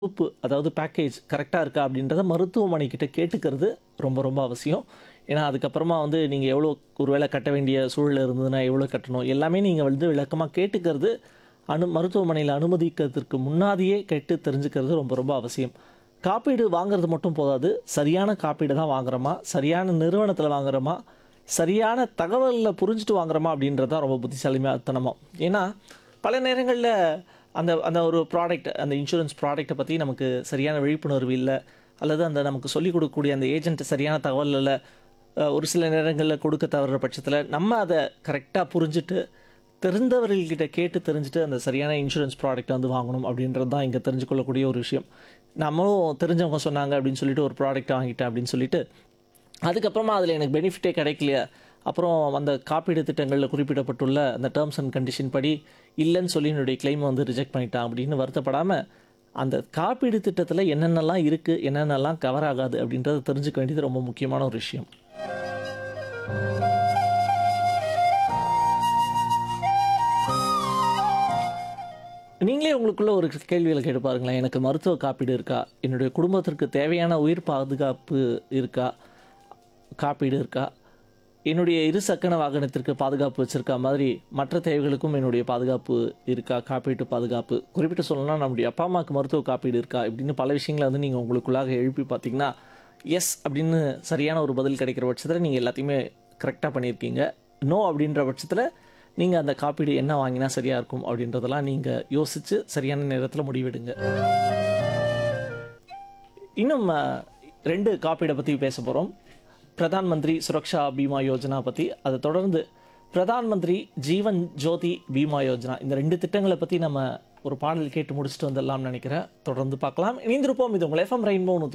தொகுப்பு அதாவது பேக்கேஜ் கரெக்டாக இருக்கா அப்படின்றத மருத்துவமனைக்கிட்ட கேட்டுக்கிறது ரொம்ப ரொம்ப அவசியம் ஏன்னா அதுக்கப்புறமா வந்து நீங்கள் எவ்வளோ ஒருவேளை கட்ட வேண்டிய சூழல் இருந்ததுன்னா எவ்வளோ கட்டணும் எல்லாமே நீங்கள் வந்து விளக்கமாக கேட்டுக்கிறது அனு மருத்துவமனையில் அனுமதிக்கிறதுக்கு முன்னாடியே கேட்டு தெரிஞ்சுக்கிறது ரொம்ப ரொம்ப அவசியம் காப்பீடு வாங்குறது மட்டும் போதாது சரியான காப்பீடு தான் வாங்குறோமா சரியான நிறுவனத்தில் வாங்குறோமா சரியான தகவலில் புரிஞ்சுட்டு வாங்குறோமா அப்படின்றது தான் ரொம்ப புத்திசாலித்தனமாக ஏன்னா பல நேரங்களில் அந்த அந்த ஒரு ப்ராடக்ட் அந்த இன்சூரன்ஸ் ப்ராடக்ட்டை பற்றி நமக்கு சரியான விழிப்புணர்வு இல்லை அல்லது அந்த நமக்கு சொல்லிக் கொடுக்கக்கூடிய அந்த ஏஜென்ட் சரியான தகவல் இல்லை அஹ் ஒரு சில நேரங்களில் கொடுக்க தவறுற பட்சத்தில் நம்ம அதை கரெக்டாக புரிஞ்சுட்டு தெரிந்தவர்கள்கிட்ட கேட்டு தெரிஞ்சுட்டு அந்த சரியான இன்சூரன்ஸ் ப்ராடக்ட்டை வந்து வாங்கணும் அப்படின்றது தான் இங்கே தெரிஞ்சுக்கொள்ளக்கூடிய ஒரு விஷயம் நம்மளும் தெரிஞ்சவங்க சொன்னாங்க அப்படின்னு சொல்லிட்டு ஒரு ப்ராடக்ட் வாங்கிட்டேன் அப்படின்னு சொல்லிட்டு அதுக்கப்புறமா அதில் எனக்கு பெனிஃபிட்டே கிடைக்கலையா அப்புறம் அந்த காப்பீடு திட்டங்களில் குறிப்பிடப்பட்டுள்ள அந்த டேர்ம்ஸ் அண்ட் கண்டிஷன் படி இல்லைன்னு சொல்லி என்னுடைய கிளைமை வந்து ரிஜெக்ட் பண்ணிட்டான் அப்படின்னு வருத்தப்படாமல் அந்த காப்பீடு திட்டத்தில் என்னென்னலாம் இருக்குது என்னென்னலாம் கவர் ஆகாது அப்படின்றத தெரிஞ்சுக்க வேண்டியது ரொம்ப முக்கியமான ஒரு விஷயம் நீங்களே உங்களுக்குள்ள ஒரு கேள்விகளை கேட்டு பாருங்களேன் எனக்கு மருத்துவ காப்பீடு இருக்கா என்னுடைய குடும்பத்திற்கு தேவையான உயிர் பாதுகாப்பு இருக்கா காப்பீடு இருக்கா என்னுடைய இரு சக்கர வாகனத்திற்கு பாதுகாப்பு வச்சிருக்க மாதிரி மற்ற தேவைகளுக்கும் என்னுடைய பாதுகாப்பு இருக்கா காப்பீட்டு பாதுகாப்பு குறிப்பிட்டு சொல்லணும்னா நம்முடைய அப்பா அம்மாவுக்கு மருத்துவ காப்பீடு இருக்கா இப்படின்னு பல விஷயங்களை வந்து நீங்கள் உங்களுக்குள்ளாக எழுப்பி பார்த்தீங்கன்னா எஸ் அப்படின்னு சரியான ஒரு பதில் கிடைக்கிற பட்சத்தில் நீங்கள் எல்லாத்தையுமே கரெக்டாக பண்ணியிருக்கீங்க நோ அப்படின்ற பட்சத்தில் நீங்கள் அந்த காப்பீடு என்ன வாங்கினா சரியாக இருக்கும் அப்படின்றதெல்லாம் நீங்கள் யோசித்து சரியான நேரத்தில் முடிவெடுங்க இன்னும் அஹ், ரெண்டு காப்பீடை பற்றி பேச போகிறோம் பிரதான் மந்திரி சுரக்ஷா பீமா யோஜனா பற்றி அதை தொடர்ந்து பிரதான் மந்திரி ஜீவன் ஜோதி பீமா யோஜனா இந்த ரெண்டு திட்டங்களை பற்றி நம்ம ஒரு பாடல் கேட்டு முடிச்சுட்டு வந்துடலாம்னு நினைக்கிறேன் தொடர்ந்து பார்க்கலாம் இணைந்திருப்போம் இது உங்கள் எஃப்எம் ரெயின்போ